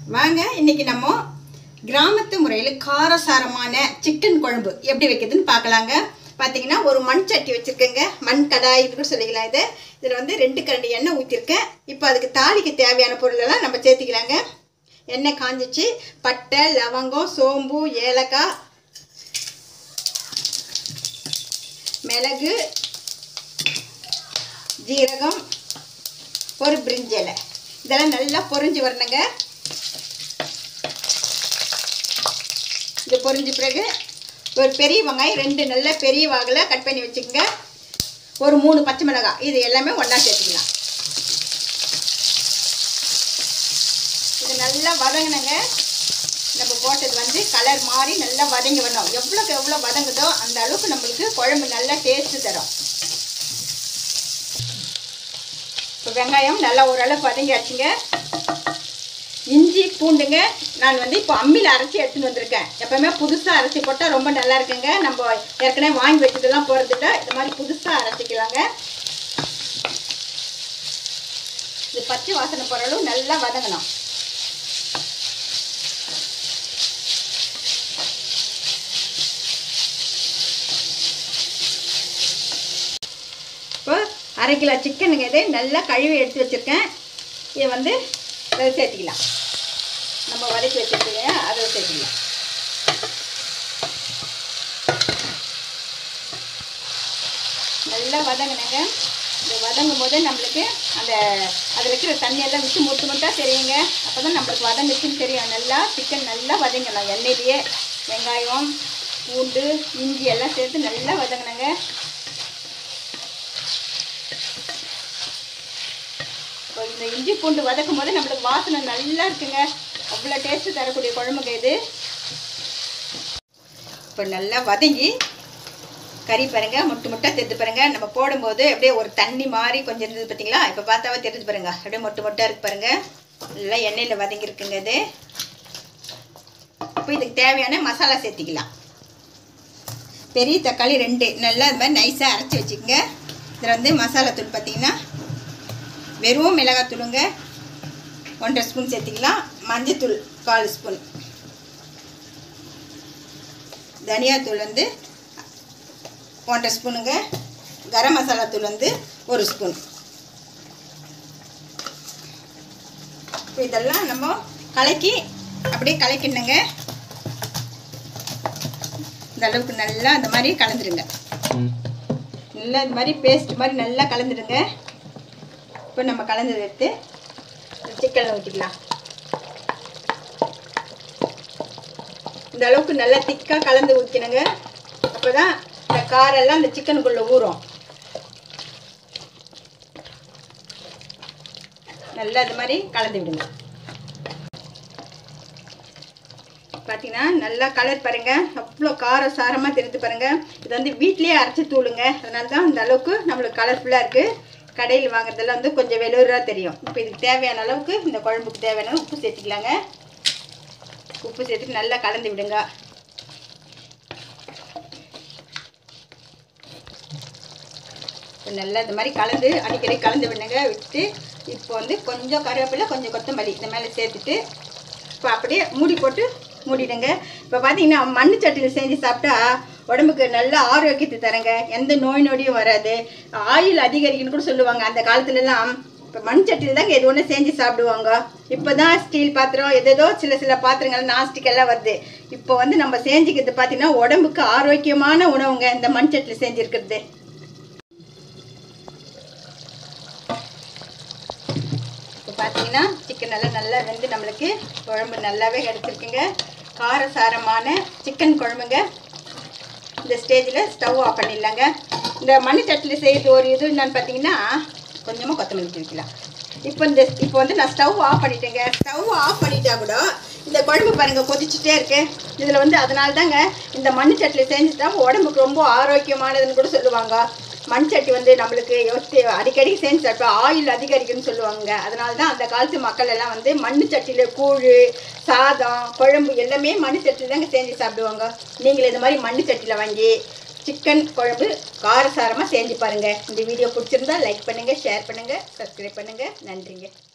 வாங்க இன்னைக்கு நம்ம கிராமத்து முறையில் காரசாரமான சிக்கன் குழம்பு எப்படி வைக்கிறதுன்னு பார்க்கலாங்க பார்த்தீங்கன்னா ஒரு மண் சட்டி வச்சுருக்கேங்க மண் கடாய் இது கூட சொல்லிக்கலாம் இது இதில் வந்து ரெண்டு கரண்டி எண்ணெய் ஊற்றிருக்கேன் இப்போ அதுக்கு தாளிக்கு தேவையான பொருளெல்லாம் நம்ம சேர்த்திக்கலாங்க எண்ணெய் காஞ்சிச்சு பட்டை லவங்கம் சோம்பு ஏலக்காய் மிளகு ஜீரகம் ஒரு பிரிஞ்சி இலை இதெல்லாம் நல்லா பொரிஞ்சு வரணுங்க இது பொரிஞ்ச பிறகு ஒரு பெரிய வெங்காயம் ரெண்டு நல்ல பெரிய வாகில் கட் பண்ணி வச்சுக்கோங்க ஒரு மூணு பச்சை மிளகாய் இது எல்லாமே ஒன்றா சேர்த்துக்கலாம் இது நல்லா வதங்கினங்க நம்ம போட்டது வந்து கலர் மாறி நல்லா வதங்கி வரணும் எவ்வளோக்கு எவ்வளோ வதங்குதோ அந்த அளவுக்கு நம்மளுக்கு குழம்பு நல்லா டேஸ்ட்டு தரும் இப்போ வெங்காயம் நல்லா ஓரளவுக்கு வதங்கியாச்சுங்க இஞ்சி பூண்டுங்க நான் வந்து இப்போ அம்மியில் அரைச்சி எடுத்துன்னு வந்திருக்கேன் எப்போவுமே புதுசாக அரைச்சி போட்டால் ரொம்ப நல்லா இருக்குங்க நம்ம ஏற்கனவே வாங்கி வச்சதெல்லாம் போகிறதுட்ட இந்த மாதிரி புதுசாக அரைச்சிக்கலாங்க இது பச்சை வாசனை போகிற அளவு நல்லா வதங்கணும் இப்போ அரை கிலோ சிக்கனுங்க இது நல்லா கழுவி எடுத்து வச்சுருக்கேன் இதை வந்து அதை சேர்த்திக்கலாம் நம்ம வதக்கி வச்சுருக்கோங்க அதை சேர்த்திக்கலாம் நல்லா வதங்கினங்க இந்த வதங்கும் போது நம்மளுக்கு அந்த அதில் இருக்கிற தண்ணியெல்லாம் விட்டு முட்டு முட்டாக தெரியுங்க அப்போ தான் நம்மளுக்கு வதங்குச்சுன்னு தெரியும் நல்லா சிக்கன் நல்லா வதங்கணும் எண்ணெயிலேயே வெங்காயம் பூண்டு இஞ்சி எல்லாம் சேர்த்து நல்லா வதங்கினங்க இப்போ இந்த இஞ்சி பூண்டு வதக்கும் போது நம்மளுக்கு வாசனை நல்லா இருக்குங்க அவ்வளோ டேஸ்ட்டு தரக்கூடிய குழம்புங்க இது இப்போ நல்லா வதங்கி கறி பாருங்க முட்டு முட்டை தெரிஞ்சு பாருங்க நம்ம போடும்போது அப்படியே ஒரு தண்ணி மாதிரி கொஞ்சம் இருந்தது பார்த்தீங்களா இப்போ பார்த்தாவே தெரிஞ்சு பாருங்க அப்படியே முட்டு முட்டை இருக்கு பாருங்க நல்லா எண்ணெயில் வதங்கியிருக்குங்க இது இப்போ இதுக்கு தேவையான மசாலா சேர்த்திக்கலாம் பெரிய தக்காளி ரெண்டு நல்லா இது மாதிரி நைஸாக அரைச்சி வச்சுக்கோங்க இதில் வந்து மசாலா தூள் பார்த்தீங்கன்னா வெறும் மிளகாத்தூளுங்க ஒன்றரை ஸ்பூன் சேர்த்திக்கலாம் மஞ்சத்தூள் கால் ஸ்பூன் தனியாத்தூள் வந்து ஒன்றரை ஸ்பூனுங்க கரம் மசாலா தூள் வந்து ஒரு ஸ்பூன் இப்போ இதெல்லாம் நம்ம கலக்கி அப்படியே கலக்கிடணுங்க இந்த அளவுக்கு நல்லா அந்த மாதிரி கலந்துருங்க நல்லா இந்த மாதிரி பேஸ்ட் மாதிரி நல்லா கலந்துடுங்க இப்போ நம்ம கலந்ததை எடுத்து சிக்கனில் ஊற்றிக்கலாம் இந்த அளவுக்கு நல்லா திக்காக கலந்து ஊற்றினுங்க அப்போ தான் இந்த காரெல்லாம் அந்த சிக்கனுக்குள்ளே ஊறும் நல்லா இது மாதிரி கலந்து விடுங்க பார்த்தீங்கன்னா நல்லா கலர் பாருங்க அவ்வளோ காரம் சாரமாக தெரிஞ்சு பாருங்க இது வந்து வீட்லேயே அரைச்சி தூளுங்க அதனால தான் இந்த அளவுக்கு நம்மளுக்கு கலர்ஃபுல்லாக இருக்குது கடையில் வாங்குறதெல்லாம் வந்து கொஞ்சம் வெளியூராக தெரியும் இப்போ இதுக்கு தேவையான அளவுக்கு இந்த குழம்புக்கு தேவையான உப்பு சேர்த்துக்கலாங்க உப்பு சேர்த்துட்டு நல்லா கலந்து விடுங்க நல்லா இந்த மாதிரி கலந்து அடிக்கடி கலந்து விடுங்க விட்டு இப்போ வந்து கொஞ்சம் கருவேப்பிலை கொஞ்சம் கொத்தமல்லி இந்த மேலே சேர்த்துட்டு இப்போ அப்படியே மூடி போட்டு மூடிடுங்க இப்போ பார்த்தீங்கன்னா மண் சட்டியில் செஞ்சு சாப்பிட்டா உடம்புக்கு நல்ல ஆரோக்கியத்தை தரங்க எந்த நோய் நொடியும் வராது ஆயில் அதிகரிக்குன்னு கூட சொல்லுவாங்க அந்த காலத்துலலாம் இப்போ மண் சட்டியில் தாங்க எது ஒன்று செஞ்சு சாப்பிடுவாங்க இப்போ தான் ஸ்டீல் பாத்திரம் எதேதோ சில சில பாத்திரங்கள் நாஸ்டிக் எல்லாம் வருது இப்போ வந்து நம்ம செஞ்சுக்கிறது பார்த்தீங்கன்னா உடம்புக்கு ஆரோக்கியமான உணவுங்க இந்த மண் சட்டியில் செஞ்சுருக்கிறது இப்போ பார்த்தீங்கன்னா சிக்கன் எல்லாம் நல்லா வெந்து நம்மளுக்கு குழம்பு நல்லாவே கிடச்சிருக்குங்க காரசாரமான சிக்கன் குழம்புங்க இந்த ஸ்டேஜில் ஸ்டவ் ஆஃப் பண்ணிடலாங்க இந்த மண் சட்டியில் செய்கிறது ஒரு இது என்னன்னு பார்த்தீங்கன்னா கொஞ்சமாக கொத்தமல்லி தூக்கலாம் இப்போ இந்த இப்போ வந்து நான் ஸ்டவ் ஆஃப் பண்ணிட்டேங்க ஸ்டவ் ஆஃப் பண்ணிட்டா கூட இந்த குழம்பு பாருங்க கொதிச்சுட்டே இருக்கு இதில் வந்து அதனால தாங்க இந்த மண் சட்டியில் செஞ்சுட்டா உடம்புக்கு ரொம்ப ஆரோக்கியமானதுன்னு கூட சொல்லுவாங்க மண் சட்டி வந்து நம்மளுக்கு யோசித்து அடிக்கடி செஞ்சு சாப்பிட்டா ஆயில் அதிகரிக்குன்னு சொல்லுவாங்க அதனால தான் அந்த காலத்து மக்கள் எல்லாம் வந்து மண் சட்டியில் கூழ் சாதம் குழம்பு எல்லாமே மண் சட்டியில் தாங்க செஞ்சு சாப்பிடுவாங்க நீங்கள் இந்த மாதிரி மண் சட்டியில் வாங்கி சிக்கன் குழம்பு காரசாரமாக செஞ்சு பாருங்கள் இந்த வீடியோ பிடிச்சிருந்தா லைக் பண்ணுங்கள் ஷேர் பண்ணுங்கள் சப்ஸ்கிரைப் பண்ணுங்கள் நன்றிங்க